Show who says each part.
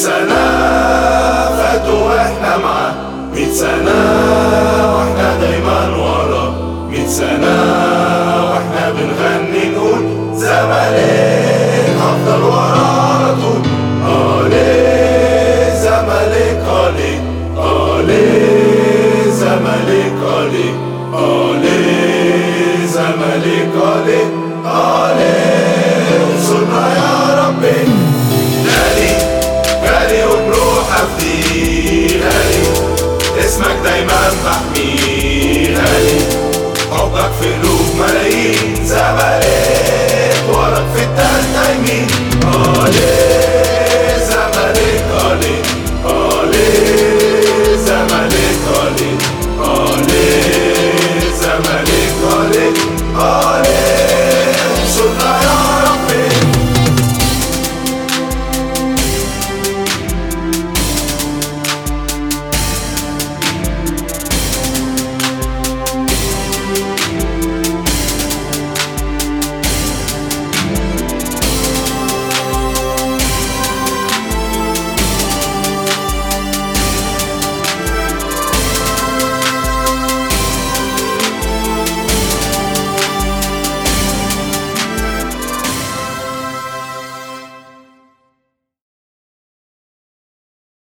Speaker 1: سنة فاتوا واحنا معاه مية سنة واحنا دايما ورا مية سنة واحنا بنغني نقول زمالك هفضل ورا على طول علي زمالك علي علي زمالك علي علي زمالك علي علي انصرنا يا ربي غالي غالي وبروح افديه غالي اسمك دايما محميه غالي حبك في قلوب ملايين زمالك